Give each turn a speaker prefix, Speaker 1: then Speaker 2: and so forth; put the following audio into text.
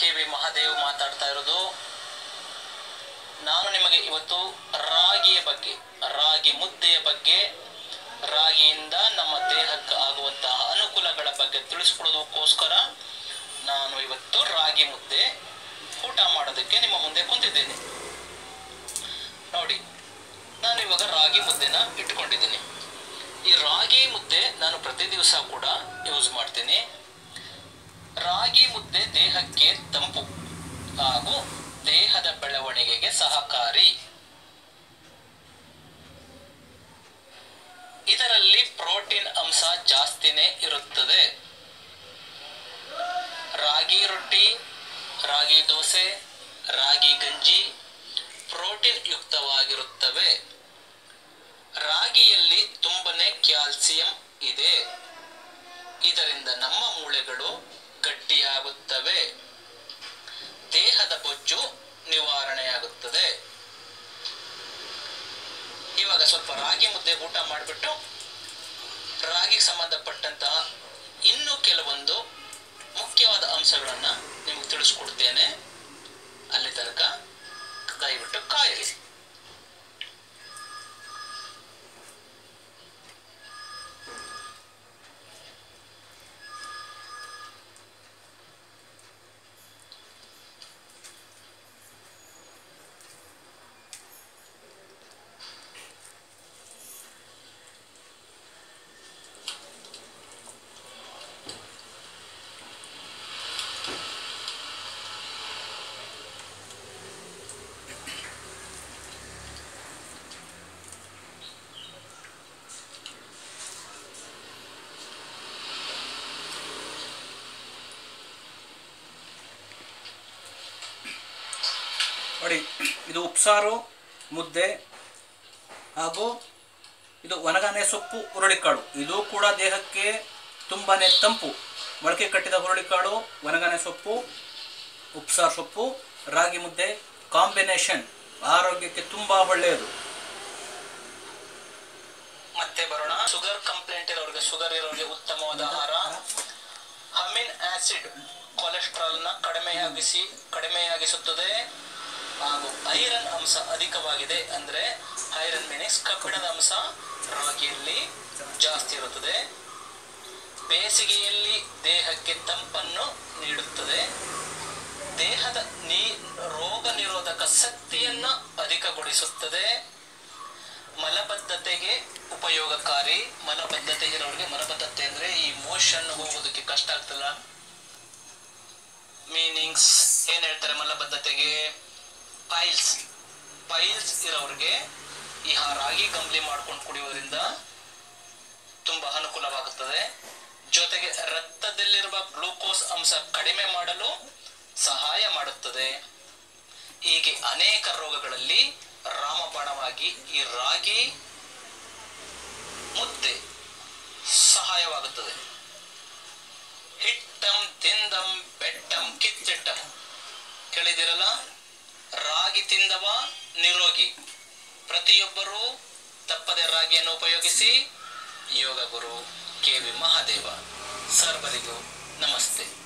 Speaker 1: K V Mahadev ಮಾತಾಡ್ತಾ ಇರೋದು ನಾನು ನಿಮಗೆ ಇವತ್ತು ರಾಗಿಯ ಬಗ್ಗೆ ರಾಗಿ ಮುದ್ದೆಯ ಬಗ್ಗೆ ರಾಗಿಯಿಂದ ನಮ್ಮ ದೇಹಕ್ಕೆ ಆಗುವಂತಹ ಅನುಕೂಲಗಳ ಬಗ್ಗೆ ತಿಳಿಸ್ಕೊಡೋದಕ್ಕೋಸ್ಕರ ನಾನು ಇವತ್ತು ರಾಗಿ ಮುದ್ದೆ ಊಟ ಮಾಡೋದಕ್ಕೆ ನಿಮ್ಮ ಮುಂದೆ ಕುಂತಿದ್ದೇನೆ ನೋಡಿ ನಾನು ಇವಾಗ ರಾಗಿ ಮುದ್ದೆನ ಇಟ್ಕೊಂಡಿದ್ದೀನಿ ಈ ರಾಗಿ ಮುದ್ದೆ ನಾನು ಪ್ರತಿ ದಿವಸ ಕೂಡ ಯೂಸ್ ಮಾಡ್ತೀನಿ ರಾಗಿ ಮುದ್ದೆ ದೇಹಕ್ಕೆ ತಂಪು ಹಾಗೂ ದೇಹದ ಬೆಳವಣಿಗೆಗೆ ಸಹಕಾರಿ ಇದರಲ್ಲಿ ಪ್ರೋಟೀನ್ ಅಂಶ ಜಾಸ್ತಿನೇ ಇರುತ್ತದೆ ರಾಗಿ ರೊಟ್ಟಿ ರಾಗಿ ದೋಸೆ ರಾಗಿ ಗಂಜಿ ಪ್ರೋಟೀನ್ ಯುಕ್ತವಾಗಿರುತ್ತವೆ ರಾಗಿಯಲ್ಲಿ ತುಂಬನೇ ಕ್ಯಾಲ್ಸಿಯಂ ಇದೆ ಇದರಿಂದ ನಮ್ಮ ಮೂಳೆಗಳು ಗಟ್ಟಿಯಾಗುತ್ತವೆ ದೇಹದ ಬೊಜ್ಜು ನಿವಾರಣೆಯಾಗುತ್ತದೆ ಇವಾಗ ಸ್ವಲ್ಪ ರಾಗಿ ಮುದ್ದೆ ಊಟ ಮಾಡಿಬಿಟ್ಟು ರಾಗಿಗೆ ಸಂಬಂಧಪಟ್ಟಂತಹ ಇನ್ನೂ ಕೆಲವೊಂದು ಮುಖ್ಯವಾದ ಅಂಶಗಳನ್ನ ನಿಮಗೆ ತಿಳಿಸ್ಕೊಡ್ತೇನೆ ಅಲ್ಲಿ ತನಕ ದಯವಿಟ್ಟು ಕಾಯಿರಿ
Speaker 2: ನೋಡಿ ಇದು ಉಪ್ಸಾರು ಮುದ್ದೆ ಹಾಗೂ ಇದು ಒಣಗಾನೆ ಸೊಪ್ಪು ಹುರುಳಿಕಾಳು ಇದು ಕೂಡ ದೇಹಕ್ಕೆ ತುಂಬಾ ತಂಪು ಮೊಳಕೆ ಕಟ್ಟಿದ ಹುರುಳಿಕಾಳು ಒಣಗಾನೆ ಸೊಪ್ಪು ಉಪ್ಸಾರು ಸೊಪ್ಪು ರಾಗಿ ಮುದ್ದೆ ಕಾಂಬಿನೇಷನ್ ಆರೋಗ್ಯಕ್ಕೆ ತುಂಬ ಒಳ್ಳೆಯದು
Speaker 1: ಮತ್ತೆ ಬರೋಣ ಶುಗರ್ ಕಂಪ್ಲೇಂಟ್ ಇರೋರಿಗೆ ಶುಗರ್ ಇರೋರಿಗೆ ಉತ್ತಮವಾದ ಆಹಾರ ಅಮಿನ್ ಆಸಿಡ್ ಕೊಲೆಸ್ಟ್ರಾಲ್ ನ ಕಡಿಮೆಯಾಗಿಸಿ ಕಡಿಮೆಯಾಗಿಸುತ್ತದೆ ಹಾಗೂ ಐರನ್ ಅಂಶ ಅಧಿಕವಾಗಿದೆ ಅಂದ್ರೆ ಐರನ್ ಮೀನಿಂಗ್ಸ್ ಕಬ್ಬಿಣದ ಅಂಶ ರಾಗಿಯಲ್ಲಿ ಜಾಸ್ತಿ ಇರುತ್ತದೆ ಬೇಸಿಗೆಯಲ್ಲಿ ದೇಹಕ್ಕೆ ತಂಪನ್ನು ನೀಡುತ್ತದೆ ದೇಹದ ನೀ ರೋಗ ನಿರೋಧಕ ಶಕ್ತಿಯನ್ನ ಅಧಿಕಗೊಳಿಸುತ್ತದೆ ಮಲಬದ್ಧತೆಗೆ ಉಪಯೋಗಕಾರಿ ಮಲಬದ್ಧತೆ ಇರೋರಿಗೆ ಮಲಬದ್ಧತೆ ಅಂದ್ರೆ ಈ ಮೋಷನ್ ಹೋಗೋದಕ್ಕೆ ಕಷ್ಟ ಆಗ್ತಲ್ಲ ಮೀನಿಂಗ್ಸ್ ಏನ್ ಹೇಳ್ತಾರೆ ಮಲಬದ್ಧತೆಗೆ ಪೈಲ್ಸ್ ಪೈಲ್ಸ್ ಇರೋರಿಗೆ ಈ ಹ- ರಾಗಿ ಗಂಬ್ಲಿ ಮಾಡ್ಕೊಂಡು ಕುಡಿಯೋದ್ರಿಂದ ತುಂಬಾ ಅನುಕೂಲವಾಗುತ್ತದೆ ಜೊತೆಗೆ ರಕ್ತದಲ್ಲಿರುವ ಗ್ಲೂಕೋಸ್ ಅಂಶ ಕಡಿಮೆ ಮಾಡಲು ಸಹಾಯ ಮಾಡುತ್ತದೆ ಹೀಗೆ ಅನೇಕ ರೋಗಗಳಲ್ಲಿ ರಾಮಬಾಣವಾಗಿ ಈ ರಾಗಿ ಮುದ್ದೆ ಸಹಾಯವಾಗುತ್ತದೆ ಹಿಟ್ಟಂ ತಿಂದಂ ಬೆಟ್ಟಂ ಕಿತ್ತಿಟ್ಟಂ ಕೇಳಿದಿರಲ್ಲ ರಾಗಿ ತಿಂದವ ನಿರೋಗಿ ಪ್ರತಿಯೊಬ್ಬರೂ ತಪ್ಪದೆ ರಾಗಿಯನ್ನು ಉಪಯೋಗಿಸಿ ಯೋಗ ಗುರು ಕೆ ವಿ ಮಹಾದೇವ ಸರ್ವರಿಗೂ ನಮಸ್ತೆ